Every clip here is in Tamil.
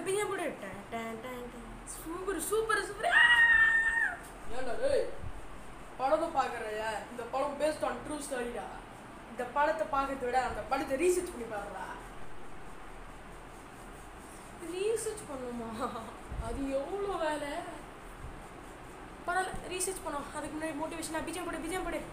பிரியாணி கூட சூப்பர் சூப்பர் சூப்பர் ஏன்டா டேய் படத்தை பார்க்குறியா இந்த படம் பேஸ்ட் ஆன் ட்ரூ ஸ்டோரிடா இந்த படத்தை பார்க்கறத விட அந்த படத்தை ரீசர்ச் பண்ணி பாருடா ரீசர்ச் பண்ணுமா அது எவ்வளோ வேலை பரவாயில்ல ரீசர்ச் பண்ணோம் அதுக்கு முன்னாடி மோட்டிவேஷனா பிஜிஎம் போடு பிஜிஎம் போடு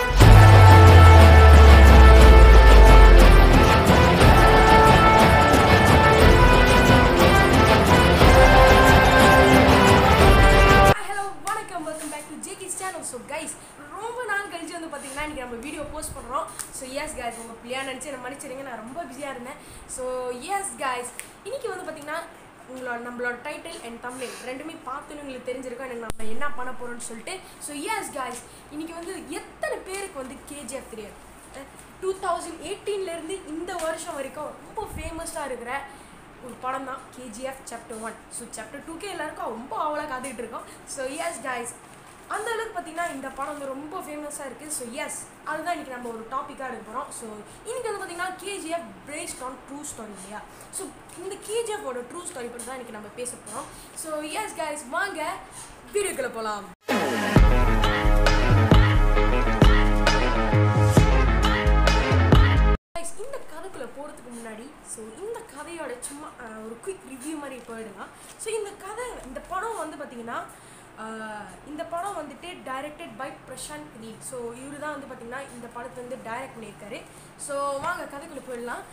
ஹலோ வணக்கம் welcome back to Jackie's channel so guys ரொம்ப நாள் கழிச்சு வந்து பார்த்தீங்கன்னா இன்றைக்கி நம்ம வீடியோ போஸ்ட் பண்ணுறோம் ஸோ எஸ் கைஸ் உங்கள் பிள்ளையா நினச்சி என்ன மன்னிச்சிடுங்க நான் ரொம்ப பிஸியாக இருந்தேன் ஸோ எஸ் கைஸ் இன்னைக்கு வந்து பார்த்தீங்கன்னா உங்களோட நம்மளோட டைட்டில் அண்ட் தமிழ் ரெண்டுமே பார்த்துன்னு உங்களுக்கு தெரிஞ்சிருக்கும் எனக்கு நம்ம என்ன பண்ண போகிறோம்னு சொல்லிட்டு ஸோ எஸ் கைஸ் இன்னைக்கு வந்து எத்தனை பேருக்கு வந்து கேஜிஎஃப் தெரியாது டூ தௌசண்ட் எயிட்டீன்லேருந்து இந்த வருஷம் வரைக்கும் ரொம்ப ஃபேமஸாக இருக்கிற ஒரு படம் தான் KGF chapter one so chapter டூக்கே எல்லாருக்கும் ரொம்ப ஆவலாக காத்துக்கிட்டு இருக்கோம் ஸோ எஸ் கைஸ் அந்த அளவுக்கு பார்த்தீங்கன்னா இந்த படம் வந்து ரொம்ப ஃபேமஸாக இருக்குது ஸோ எஸ் அதுதான் இன்றைக்கி நம்ம ஒரு டாப்பிக்காக எடுக்க போகிறோம் ஸோ இன்றைக்கி வந்து பார்த்தீங்கன்னா KGF based on true story இல்லையா ஸோ இந்த கேஜிஎஃபோட ட்ரூ ஸ்டோரி பற்றி தான் இன்றைக்கி நம்ம பேச போகிறோம் ஸோ எஸ் கைஸ் வாங்க வீடியோக்குள்ளே போகலாம் Guys, இந்த கதைக்குள்ளே போகிறதுக்கு முன்னாடி ஸோ இந்த கதையோட சும்மா அஹ், ஒரு குயிக் ரிவ்யூ மாதிரி போயிடலாம் ஸோ இந்த கதை இந்த படம் வந்து பார்த்தீங்கன்னா அஹ், இந்த படம் வந்துட்டு directed by Prashanth Neel so இவரு தான் வந்து பார்த்தீங்கன்னா இந்த படத்தை வந்து டைரக்ட் பண்ணியிருக்காரு ஸோ வாங்க கதைக்குள்ளே போயிடலாம்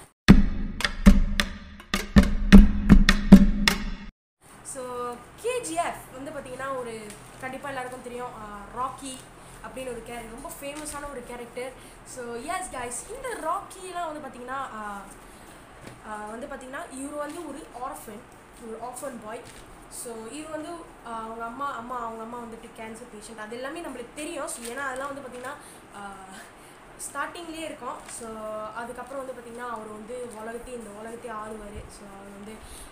ஸோ கேஜிஎஃப் வந்து பார்த்தீங்கன்னா ஒரு கண்டிப்பாக எல்லாருக்கும் தெரியும் ராக்கி அப்படின்னு ஒரு கேரக்டர் ரொம்ப ஃபேமஸான ஒரு கேரக்டர் ஸோ எஸ் கைஸ் இந்த ராக்கிலாம் வந்து பார்த்தீங்கன்னா ஆஹ், ஆஹ், வந்து பார்த்தீங்கன்னா இவர் வந்து ஒரு ஆர்ஃபன் ஒரு ஆர்ஃபன் பாய் ஸோ இவர் வந்து ஆஹ், அவங்க அம்மா அம்மா அவங்க அம்மா வந்துட்டு கேன்சர் பேஷண்ட் அது எல்லாமே நம்மளுக்கு தெரியும் ஸோ ஏன்னா அதெல்லாம் வந்து பார்த்தீங்கன்னா ஸ்டார்டிங்லேயே இருக்கும் ஸோ அதுக்கப்புறம் வந்து பார்த்திங்கன்னா அவர் வந்து உலகத்தையும் இந்த உலகத்தையும் ஆளுவார் ஸோ அவர் வந்து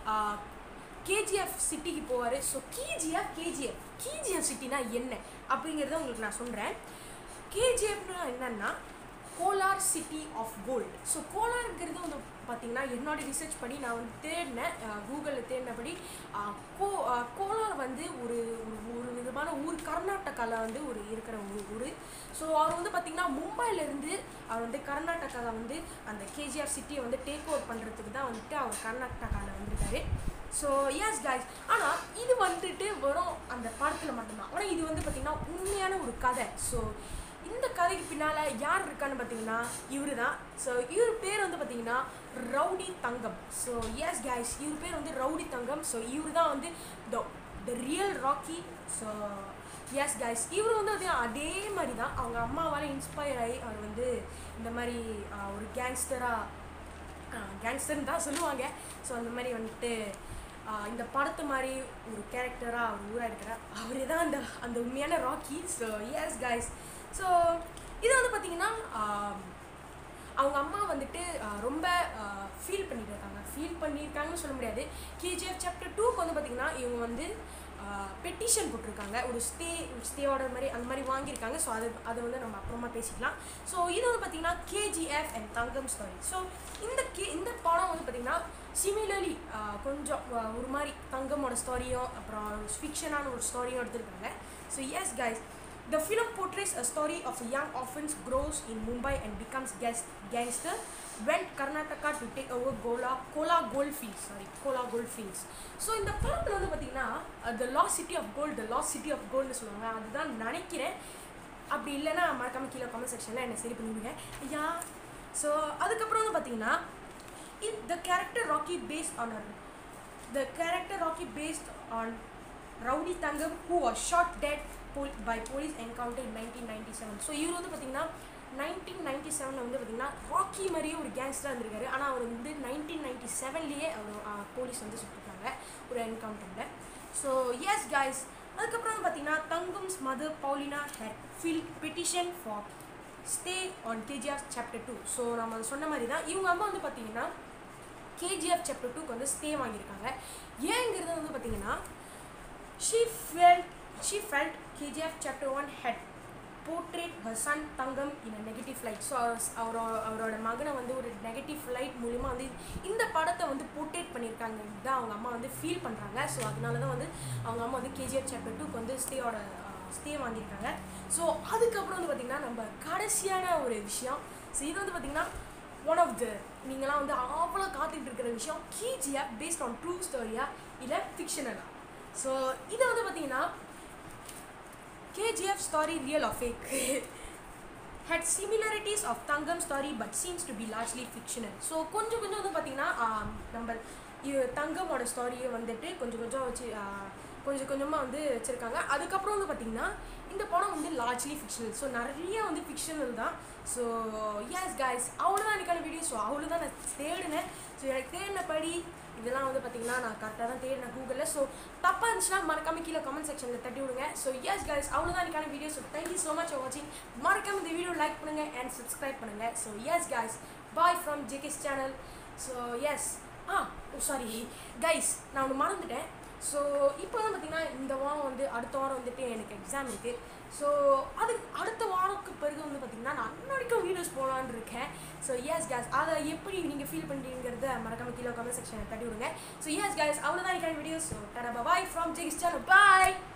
கேஜிஎஃப் சிட்டிக்கு போவார் ஸோ கேஜிஎஃப் கேஜிஎஃப் கேஜிஎஃப் சிட்டினா என்ன அப்படிங்கிறத உங்களுக்கு நான் சொல்கிறேன் கேஜிஎஃப்னா என்னன்னா Kolar city of gold so கோலார்ங்கிறது வந்து பார்த்தீங்கன்னா என்னோட ரிசர்ச் படி நான் வந்து தேடினேன் கூகுளில் தேடினபடி அஹ், கோ அஹ், கோலார் வந்து ஒரு ஒரு- ஒரு விதமான ஊர் கர்நாடகாவில் வந்து ஒரு இருக்கிற ஒரு ஊர் ஸோ அவர் வந்து பார்த்திங்கன்னா மும்பையிலேருந்து அவர் வந்து கர்நாடகாவில் வந்து அந்த கேஜிஆர் சிட்டியை வந்து டேக் ஓவர் பண்ணுறதுக்கு தான் வந்துட்டு அவர் கர்நாடகாவில் வந்திருக்காரு ஸோ எஸ் கைஸ் ஆனால் இது வந்துட்டு வரும் அந்த படத்தில் மட்டும்தான் ஆனால் இது வந்து பார்த்திங்கன்னா உண்மையான ஒரு கதை ஸோ இந்த கதைக்கு பின்னால் யார் இருக்கான்னு பார்த்தீங்கன்னா இவர் தான் ஸோ இவர் பேர் வந்து பார்த்தீங்கன்னா rowdy Thangam so yes guys இவர் பேர் வந்து ரவுடி தங்கம் ஸோ இவர் தான் வந்து the the real Rocky so yes guys இவர் வந்து அது அதே மாதிரி தான் அவங்க அம்மாவால் இன்ஸ்பயர் ஆகி அவர் வந்து இந்த மாதிரி ஆஹ், ஒரு கேங்ஸ்டராக கேங்ஸ்டர்னு தான் சொல்லுவாங்க ஸோ அந்த மாதிரி வந்துட்டு ஆஹ் இந்த படத்து மாதிரி ஒரு கேரக்டராக அவர் ஊராக இருக்கிறார் அவரே தான் அந்த அந்த உண்மையான Rocky so yes guys so இது வந்து பார்த்தீங்கன்னா ஆஹ் அவங்க அம்மா வந்துட்டு ஆஹ் ரொம்ப ஃபீல் பண்ணிட்டு இருக்காங்க ஃபீல் பண்ணியிருக்காங்கன்னு சொல்ல முடியாது கேஜிஎஃப் சாப்டர் டூக்கு வந்து பார்த்தீங்கன்னா இவங்க வந்து பெட்டிஷன் போட்டிருக்காங்க ஒரு ஸ்டே ஸ்டே ஆர்டர் மாதிரி அந்த மாதிரி வாங்கியிருக்காங்க ஸோ அது அதை வந்து நம்ம அப்புறமா பேசிக்கலாம் ஸோ இது வந்து பார்த்தீங்கன்னா KGF and Thangam story so இந்த கே இந்த படம் வந்து பார்த்தீங்கன்னா சிமிலர்லி கொஞ்சம் ஆஹ் ஒரு மாதிரி தங்கமோட ஸ்டோரியும் அப்புறம் ஃபிக்ஷனான ஒரு ஸ்டோரியும் எடுத்திருக்காங்க so yes guys The film portrays a story of a young orphan grows in Mumbai and becomes gas- gangster went Karnataka to take over Gola Kola Goldfields sorry Kola Goldfields so இந்த படத்தில் வந்து பார்த்தீங்கன்னா the lost city of gold the lost city of கோல்டுன்னு சொல்லுவாங்க அதுதான் நினைக்கிறேன் அப்படி இல்லைன்னா மறக்காம கீழே கமெண்ட் செக்ஷனில் என்ன சரி பண்ணிவிடுங்க ஐயா ஸோ அதுக்கப்புறம் வந்து பார்த்தீங்கன்னா it the character Rocky based on the character Rocky based on Rowdy Tangam who was shot dead pol- by police encounter in 1997 so இவர் வந்து பார்த்தீங்கன்னா நைன்டீன் நைன்டி செவனில் வந்து பார்த்தீங்கன்னா ராக்கி மாதிரியே ஒரு கேங்ஸ்டராக இருந்திருக்காரு ஆனால் அவர் வந்து நைன்டீன் நைன்டி செவன்லேயே அவர் போலீஸ் வந்து சுட்டுருக்காங்க ஒரு என்கவுண்டரில் ஸோ எஸ் கைஸ் அதுக்கப்புறம் வந்து பார்த்தீங்கன்னா Thangam's mother Paulina had filed petition for stay on KGR chapter two so நம்ம சொன்ன மாதிரி தான் இவங்க அம்மா வந்து பார்த்தீங்கன்னா கேஜிஎஃப் சாப்டர் டூக்கு வந்து ஸ்டே வாங்கியிருக்காங்க ஏங்கிறது வந்து பார்த்தீங்கன்னா she felt she felt KGF chapter one had portrayed her son Thangam in negative light so அவரோட அவரோட மகனை வந்து ஒரு நெகட்டிவ் லைட் மூலிமா வந்து இந்த படத்தை வந்து போர்ட்ரேட் பண்ணியிருக்காங்க தான் அவங்க அம்மா வந்து ஃபீல் பண்ணுறாங்க ஸோ அதனால தான் வந்து அவங்க அம்மா வந்து கேஜிஎஃப் சாப்டர் டூக்கு வந்து ஸ்டேயோட ஸ்டே வாங்கியிருக்காங்க ஸோ அதுக்கப்புறம் வந்து பார்த்திங்கன்னா நம்ம கடைசியான ஒரு விஷயம் ஸோ இது வந்து பார்த்திங்கன்னா ஒன் ஆஃப் த நீங்களாம் வந்து அவ்வளோ காத்துட்டு இருக்கிற விஷயம் கேஜிஎஃப் பேஸ்ட் ஆன் ட்ரூ ஸ்டோரியா இல்லை ஃபிக்ஷனலா ஸோ இதை வந்து பார்த்தீங்கன்னா KGF story real of fake had similarities of Thangam story but seems to be largely fictional so கொஞ்சம் கொஞ்சம் வந்து பார்த்தீங்கன்னா ஆம், நம்ம இது தங்கமோட ஸ்டாரியை வந்துட்டு கொஞ்சம் கொஞ்சம் வச்சு ஆ, கொஞ்சம் கொஞ்சமாக வந்து வச்சுருக்காங்க அதுக்கப்புறம் வந்து பார்த்தீங்கன்னா இந்த படம் வந்து லார்ஜ்லி ஃபிக்ஷனல் ஸோ நிறைய வந்து ஃபிக்ஷனல் தான் ஸோ எஸ் கைஸ் அவ்வளோதான் எனக்கான வீடியோ ஸோ அவ்வளோதான் நான் தேடினேன் ஸோ எனக்கு தேடினபடி இதெல்லாம் வந்து பார்த்தீங்கன்னா நான் கரெக்டாக தான் தேடினேன் கூகுளில் ஸோ தப்பாக இருந்துச்சுன்னா மறக்காம கீழே கமெண்ட் செக்ஷனில் தட்டி விடுங்க ஸோ எஸ் கைஸ் அவ்வளோதான் எனக்கான video so thank you so much for வாட்சிங் மறக்காம இந்த வீடியோ லைக் பண்ணுங்கள் அண்ட் சப்ஸ்கிரைப் பண்ணுங்கள் so yes guys bye from JK's channel so yes ah sorry guys நான் ஒன்று மறந்துட்டேன் ஸோ இப்போ தான் பார்த்தீங்கன்னா இந்த வாரம் வந்து அடுத்த வாரம் வந்துட்டு எனக்கு எக்ஸாம் இருக்குது ஸோ அது அடுத்த வாரத்துக்கு பிறகு வந்து பார்த்தீங்கன்னா நான் அன்னடிக்கும் வீடியோஸ் போகலான்னு இருக்கேன் ஸோ எஸ் கேஸ் அதை எப்படி நீங்கள் ஃபீல் பண்ணுறீங்கிறத மறக்காம கீழே கமெண்ட் செக்ஷனில் தட்டி விடுங்க ஸோ எஸ் கேஸ் அவ்வளோதான் எனக்கான வீடியோஸ் ஸோ டரா bye from JK's channel bye